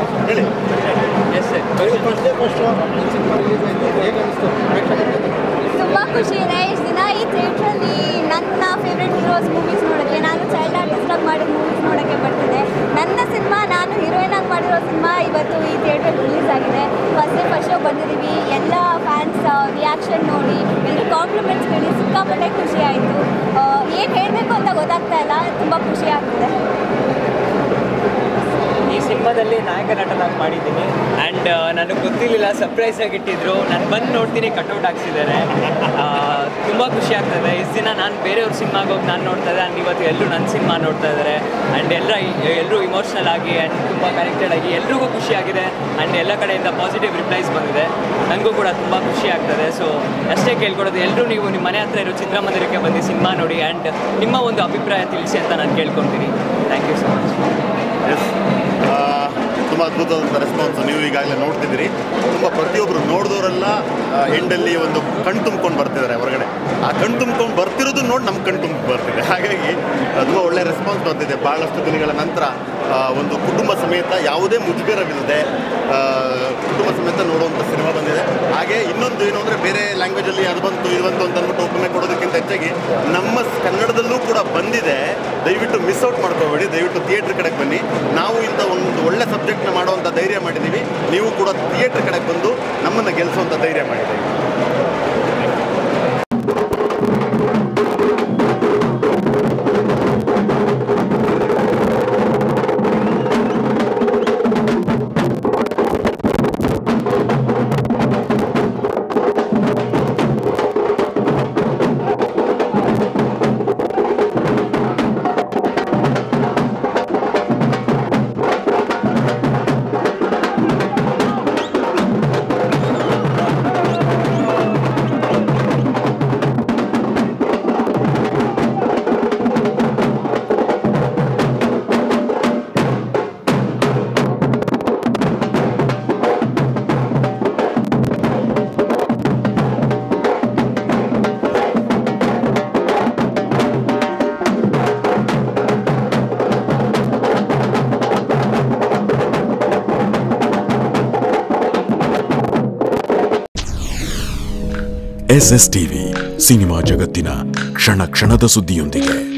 ಹೇಳಿ yes sir first day first cinema release ಆಯಿತು ಹೇಗೆ ಅನಿಸ್ತು ಪ್ರೇಕ್ಷಕರಿಗೆ ತುಂಬ ಖುಷಿ ಇದೆ ಇಷ್ಟು ದಿನ ಈ ಥಿಯೇಟ್ರಲ್ಲಿ ನನ್ನ ಫೇವ್ರೆಟ್ ಹೀರೋಸ್ ಮೂವೀಸ್ ನೋಡೋಕ್ಕೆ ನಾನು ಚೈಲ್ಡ್ ಆರ್ಟಿಸ್ಟಾಗಿ ಮಾಡಿದ ಮೂವೀಸ್ ನೋಡೋಕ್ಕೆ ಬರ್ತಿದೆ ನನ್ನ ಸಿನಿಮಾ ನಾನು ಹೀರೋಯಿನ್ ಆಗಿ ಮಾಡಿರೋ ಸಿನಿಮಾ ಇವತ್ತು ಈ ಥಿಯೇಟ್ರಲ್ಲಿ ರಿಲೀಸ್ ಆಗಿದೆ ಫಸ್ಟ್ ಡೇ ಫಸ್ಟ್ ಶೋ ಬಂದಿದ್ದೀವಿ ಎಲ್ಲ ಫ್ಯಾನ್ಸ್ ರಿಯಾಕ್ಷನ್ ನೋಡಿ ಎಲ್ಲರೂ ಕಾಂಪ್ಲಿಮೆಂಟ್ಸ್ ಹೇಳಿ ಸಿಕ್ಕಾಪಟ್ಟೆ ಖುಷಿ ಆಯಿತು ಏನು ಹೇಳಬೇಕು ಅಂತ ಗೊತ್ತಾಗ್ತಾ ಇಲ್ಲ ತುಂಬ ಖುಷಿ ಆಗ್ತಿದೆ ಈ ಸಿನಿಮಾದಲ್ಲಿ ನಾಯಕ ನಟನಾಗಿ ಮಾಡಿದ್ದೀನಿ ಆ್ಯಂಡ್ ನನಗೆ ಗೊತ್ತಿರಲಿಲ್ಲ ಸರ್ಪ್ರೈಸ್ ಆಗಿ ಇಟ್ಟಿದ್ರು ನಾನು ಬಂದು ನೋಡ್ತೀನಿ ಕಟ್ಔಟ್ ಹಾಕ್ಸಿದ್ದಾರೆ ತುಂಬ ಖುಷಿ ಆಗ್ತದೆ ಇಷ್ಟು ದಿನ ನಾನು ಬೇರೆಯವ್ರ ಸಿನಿಮಾಗೆ ಹೋಗಿ ನಾನು ನೋಡ್ತಾ ಇದ್ದೆ ಆ್ಯಂಡ್ ಇವತ್ತು ಎಲ್ಲರೂ ನನ್ನ ಸಿನಿಮಾ ನೋಡ್ತಾ ಇದ್ದಾರೆ ಆ್ಯಂಡ್ ಎಲ್ಲ ಎಲ್ಲರೂ ಇಮೋಷ್ನಲ್ ಆಗಿ ಆ್ಯಂಡ್ ತುಂಬ ಕನೆಕ್ಟೆಡ್ ಆಗಿ ಎಲ್ರಿಗೂ ಖುಷಿ ಆಗಿದೆ ಆ್ಯಂಡ್ ಎಲ್ಲ ಕಡೆಯಿಂದ ಪಾಸಿಟಿವ್ ರಿಪ್ಲೈಸ್ ಬಂದಿದೆ ನನಗೂ ಕೂಡ ತುಂಬ ಖುಷಿ ಆಗ್ತದೆ ಸೊ ಅಷ್ಟೇ ಕೇಳ್ಕೊಡೋದು ಎಲ್ಲರೂ ನೀವು ನಿಮ್ಮ ಮನೆ ಹತ್ರ ಇರೋ ಚಿತ್ರಮಂದಿರಕ್ಕೆ ಬಂದು ಸಿನಿಮಾ ನೋಡಿ ಆ್ಯಂಡ್ ನಿಮ್ಮ ಒಂದು ಅಭಿಪ್ರಾಯ ತಿಳಿಸಿ ಅಂತ ನಾನು ಕೇಳ್ಕೊತೀನಿ thank you so much yes ತುಂಬ ಅದ್ಭುತವಾದಂಥ ರೆಸ್ಪಾನ್ಸ್ ನೀವು ಈಗಾಗಲೇ ನೋಡ್ತಿದ್ದೀರಿ ತುಂಬ ಪ್ರತಿಯೊಬ್ಬರು ನೋಡಿದವರೆಲ್ಲ ಎಂಡಲ್ಲಿ ಒಂದು ಕಣ್ ತುಂಬ್ಕೊಂಡು ಬರ್ತಿದ್ದಾರೆ ಹೊರಗಡೆ ಆ ಕಣ್ ತುಂಬ್ಕೊಂಡು ಬರ್ತಿರೋದು ನೋಡಿ ನಮ್ಮ ಕಣ್ ತುಂಬ ಬರ್ತಿದೆ ಹಾಗಾಗಿ ತುಂಬ ಒಳ್ಳೆ ರೆಸ್ಪಾನ್ಸ್ ಬರ್ತಿದೆ ಭಾಳಷ್ಟು ದಿನಗಳ ನಂತರ ಆ, ಒಂದು ಕುಟುಂಬ ಸಮೇತ ಯಾವುದೇ ಮುಜುಗರವಿಲ್ಲದೆ ಆ, ಕುಟುಂಬ ಸಮೇತ ನೋಡುವಂಥ ಸಿನಿಮಾ ಬಂದಿದೆ ಹಾಗೆ ಇನ್ನೊಂದು ಏನು ಅಂದರೆ ಬೇರೆ ಲ್ಯಾಂಗ್ವೇಜಲ್ಲಿ ಅದು ಬಂತು ಇದು ಬಂತು ಅಂತ ಅಂದ್ಬಿಟ್ಟು ಒಪ್ಪನೆ ಕೊಡೋದಕ್ಕಿಂತ ಹೆಚ್ಚಾಗಿ ನಮ್ಮ ಕನ್ನಡದಲ್ಲೂ ಕೂಡ ಬಂದಿದೆ ದಯವಿಟ್ಟು ಮಿಸ್ ಔಟ್ ಮಾಡ್ಕೋಬೇಡಿ ದಯವಿಟ್ಟು ಥಿಯೇಟ್ರ್ ಕಡೆಗೆ ಬನ್ನಿ ನಾವು ಇಂಥ ಒಂದು ಒಳ್ಳೆ ಸಬ್ಜೆಕ್ಟ್ನ ಮಾಡುವಂಥ ಧೈರ್ಯ ಮಾಡಿದ್ದೀವಿ ನೀವು ಕೂಡ ಥಿಯೇಟ್ರ್ ಕಡೆಗೆ ಬಂದು ನಮ್ಮನ್ನು ಗೆಲ್ಲಿಸುವಂಥ ಧೈರ್ಯ ಮಾಡಿದ್ದೀವಿ ಎಸ್ ಎಸ್ ಟಿವಿ ಸಿನಿಮಾ ಜಗತ್ತಿನ ಕ್ಷಣ ಕ್ಷಣದ ಸುದ್ದಿಯೊಂದಿಗೆ